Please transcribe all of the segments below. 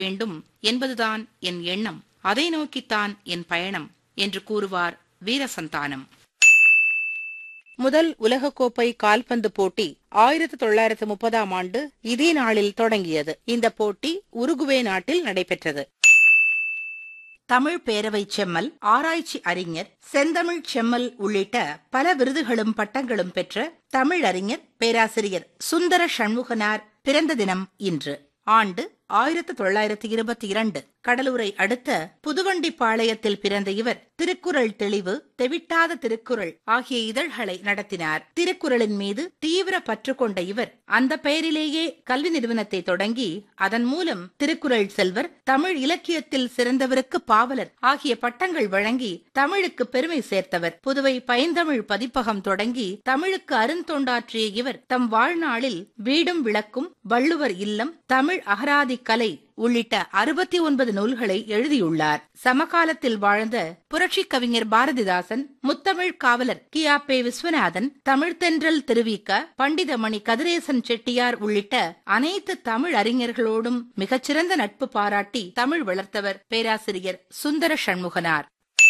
வேண்டும் என்பதுதான் என் எண்ணம் அதை நோக்கித்தான் என் பயணம் என்று கூறுவார் வீரசந்தானம் முதல் உலகக்கோப்பை கால்பந்து போட்டி ஆயிரத்து தொள்ளாயிரத்து முப்பதாம் ஆண்டு இதே நாளில் தொடங்கியது இந்த போட்டி உருகுவே நாட்டில் நடைபெற்றது தமிழ் பேரவை செம்மல் ஆராய்ச்சி அறிஞர் செந்தமிழ் செம்மல் உள்ளிட்ட பல விருதுகளும் பட்டங்களும் பெற்ற தமிழ் அறிஞர் பேராசிரியர் சுந்தர சண்முகனார் பிறந்த தினம் இன்று ஆண்டு ஆயிரத்து தொள்ளாயிரத்து இருபத்தி இரண்டு கடலூரை அடுத்த புதுவண்டிப்பாளையத்தில் பிறந்த இவர் திருக்குறள் தெளிவு தெவிட்டாத திருக்குறள் ஆகிய இதழ்களை நடத்தினார் திருக்குறளின் மீது தீவிர பற்று கொண்ட இவர் அந்த பெயரிலேயே கல்வி நிறுவனத்தை தொடங்கி அதன் மூலம் திருக்குறள் செல்வர் தமிழ் இலக்கியத்தில் சிறந்தவருக்கு பாவலர் ஆகிய பட்டங்கள் வழங்கி தமிழுக்கு பெருமை சேர்த்தவர் புதுவை பைந்தமிழ் பதிப்பகம் தொடங்கி தமிழுக்கு அருந்தொண்டாற்றிய இவர் தம் வாழ்நாளில் வீடும் விளக்கும் வள்ளுவர் இல்லம் தமிழ் அகராதி கலை உள்ளிட்ட அறுபத்தி ஒன்பது நூல்களை எழுதியுள்ளார் சமகாலத்தில் வாழ்ந்த புரட்சி கவிஞர் பாரதிதாசன் முத்தமிழ் காவலர் கியாப்பே விஸ்வநாதன் தமிழ்தென்றல் திருவிக்க பண்டிதமணி கதிரேசன் செட்டியார் உள்ளிட்ட அனைத்து தமிழ் அறிஞர்களோடும் மிகச்சிறந்த நட்பு பாராட்டி தமிழ் வளர்த்தவர் பேராசிரியர் சுந்தர சண்முகனார்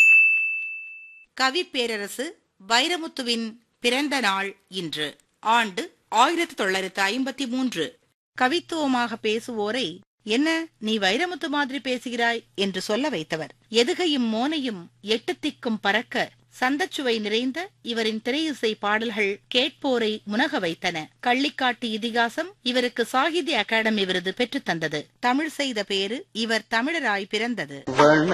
கவி பேரரசு வைரமுத்துவின் பிறந்த நாள் இன்று ஆண்டு ஆயிரத்தி தொள்ளாயிரத்து ஐம்பத்தி மூன்று கவித்துவமாக பேசுவோரை என்ன நீ வைரமுத்து மாதிரி பேசுகிறாய் என்று சொல்ல வைத்தவர் எதுகையும் மோனையும் எட்டு திக்கும் பறக்க சந்தச்சுவை நிறைந்த இவரின் திரையிசை பாடல்கள் கேட்போரை முனக வைத்தன கள்ளிக்காட்டு இதிகாசம் இவருக்கு சாகித்ய அகாடமி விருது பெற்றுத் தந்தது தமிழ் செய்த பேரு இவர் தமிழராய் பிறந்தது